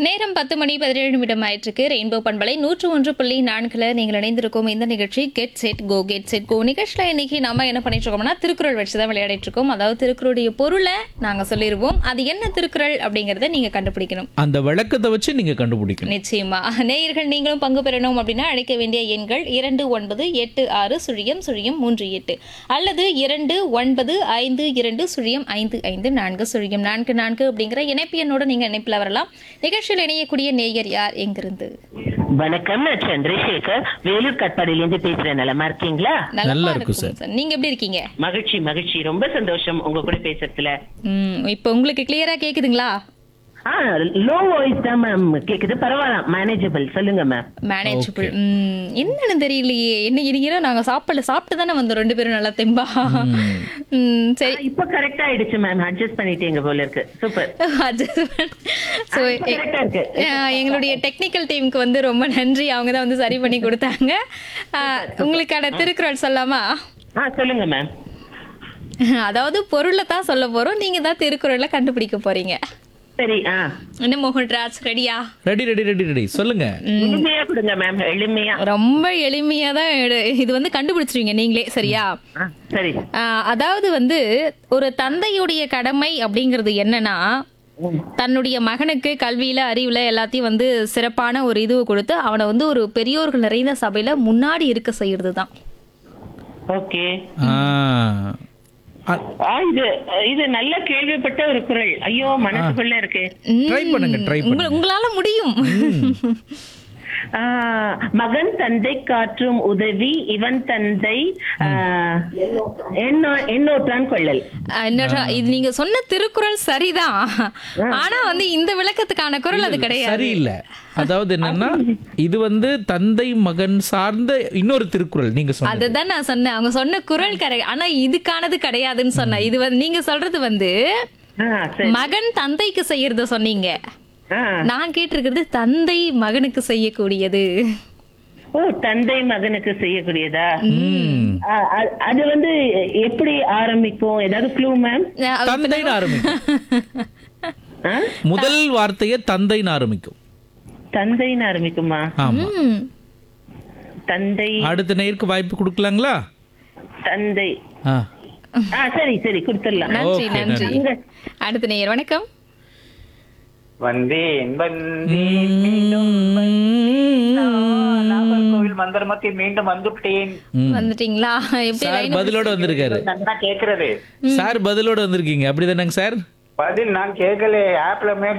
நேரம் பத்து மணி பதினேழு நிமிடம் ஆயிட்டிருக்கு ரெயின்போ பண்பலை நூற்று ஒன்று புள்ளி நான்குல நீங்கள் இணைந்திருக்கோம் இந்த நிகழ்ச்சி get set go get set go நிகழ்ச்சியில் இன்னைக்கு நம்ம என்ன பண்ணிட்டு இருக்கோம்னா திருக்குறள் வச்சு தான் விளையாடிட்டு இருக்கோம் அதாவது திருக்குறளுடைய பொருளை நாங்கள் சொல்லிடுவோம் அது என்ன திருக்குறள் அப்படிங்கிறத நீங்க கண்டுபிடிக்கணும் அந்த விளக்கத்தை வச்சு நீங்க கண்டுபிடிக்கணும் நிச்சயமா நேயர்கள் நீங்களும் பங்கு பெறணும் அப்படின்னா அழைக்க வேண்டிய எண்கள் இரண்டு ஒன்பது எட்டு ஆறு சுழியம் சுழியம் மூன்று எட்டு அல்லது இரண்டு ஒன்பது ஐந்து இரண்டு சுழியம் ஐந்து ஐந்து நான்கு சுழியம் நான்கு நான்கு அப்படிங்கிற இணைப்பு எண்ணோட நீங்க இணைப்பில் வரலாம் நிகழ்ச்சியில் இணையக்கூடிய நேயர் யார் எங்கிருந்து வணக்கம் நான் சந்திரசேகர் வேலூர் கட்பாடியிலேருந்து பேசுறேன் நலமா இருக்கீங்களா நல்லா நலமா இருக்கும் இருக்கும் சார் நீங்க எப்படி இருக்கீங்க மகிழ்ச்சி மகிழ்ச்சி ரொம்ப சந்தோஷம் உங்க கூட பேசுறதுல ம் இப்போ உங்களுக்கு கிளியரா கேக்குதுங்களா ஆ லோ வாய்ஸ் தான் மேம் கேக்குது பரவாயில்ல மேனேஜபிள் சொல்லுங்க மேம் மேனேஜபிள் ம் என்னன்னு தெரியலையே என்ன இருக்கிற நாங்க சாப்பிடல சாப்பிட்டு தானே வந்தோம் ரெண்டு பேரும் நல்லா தெம்பா ம் சரி இப்ப கரெக்டா ஆயிடுச்சு மேம் அட்ஜஸ்ட் பண்ணிட்டீங்க போல இருக்கு சூப்பர் ஸோ கரெக்டா இருக்கு எங்களுடைய டெக்னிக்கல் டீமுக்கு வந்து ரொம்ப நன்றி அவங்க தான் வந்து சரி பண்ணி கொடுத்தாங்க அஹ், உங்களுக்கான திருக்குறள் சொல்லாமா ஆ சொல்லுங்க மேம் அதாவது பொருளை தான் சொல்ல போறோம் நீங்க தான் திருக்குறளை கண்டுபிடிக்க போறீங்க சரி ஆ என்ன மோகன்ராஜ் ரெடியா ரெடி ரெடி ரெடி ரெடி சொல்லுங்க எளிமையா கொடுங்க மேம் எளிமையா ரொம்ப எளிமையா தான் எடு- இது வந்து கண்டுபிடிச்சிருவீங்க நீங்களே சரியா ஆ, சரி ஆஹ் அதாவது வந்து ஒரு தந்தையுடைய கடமை அப்படிங்கிறது என்னன்னா தன்னுடைய மகனுக்கு கல்வியில அறிவுல எல்லாத்தையும் வந்து சிறப்பான ஒரு இதுவை கொடுத்து அவனை வந்து ஒரு பெரியோர்கள் நிறைந்த சபையில முன்னாடி இருக்க செய்யறது தான் ஓகே ஆ. ஆ, ஆ இது இது நல்ல கேள்விப்பட்ட ஒரு குரல் ஐயோ மனசுக்குள்ள இருக்கு ட்ரை பண்ணுங்க ட்ரை பண்ணுங்க உங்களால முடியும் ஆ, மகன் தந்தை காற்றும் உதவி இவன் தந்தை ஆ, எண்ணோ- எண்ணோற்றான் கொள்ளல் ஆஹ் இன்னொரு இது நீங்க சொன்ன திருக்குறள் சரிதான் ஆனா வந்து இந்த விளக்கத்துக்கான குரல் அது கிடையாது சரியில்லை அதாவது என்னன்னா இது வந்து தந்தை மகன் சார்ந்த இன்னொரு திருக்குறள் நீங்க சொன்னது அதுதான் நான் சொன்னேன் அவங்க சொன்ன குரல் கரெக்ட் ஆனா இதுக்கானது கிடையாதுன்னு சொன்னேன் இது வந்து நீங்க சொல்றது வந்து ஆ, சரி மகன் தந்தைக்கு செய்யறத சொன்னீங்க ஆ. நான் கேட்டிருக்கிறது தந்தை மகனுக்கு செய்யக்கூடியது ஓ தந்தை மகனுக்கு செய்யக்கூடியதா ம். ஆ, அ- அது வந்து எப்படி ஆரம்பிக்கும் ஏதாவது க்ளூ மேம் அஹ் தந்தைன்னு ஆரம்பிக்கும் ஆ? முதல் வார்த்தையே தந்தைன்னு ஆரம்பிக்கும் தந்தைன்னு ஆரம்பிக்குமா ஆமா ம். தந்தை அடுத்த நேருக்கு வாய்ப்பு கொடுக்கலாங்களா தந்தை ஆ. ஆ சரி சரி கொடுத்துடலாம் நன்றி Okay, நன்றி நன்றி. அடுத்த நேயர் வணக்கம் வந்தேன் வந்தேன் மீண்டும் நாகர்கோவில் மந்திரமத்தி மீண்டும் வந்துவிட்டேன் ம். வந்துட்டீங்களா எப்படி சார் line பதிலோட வந்திருக்காரு நல்லா கேக்குறது சார் பதிலோட வந்திருக்கீங்க அப்படிதானங்க சார் பதில் நான் கேட்கல ஆப்ல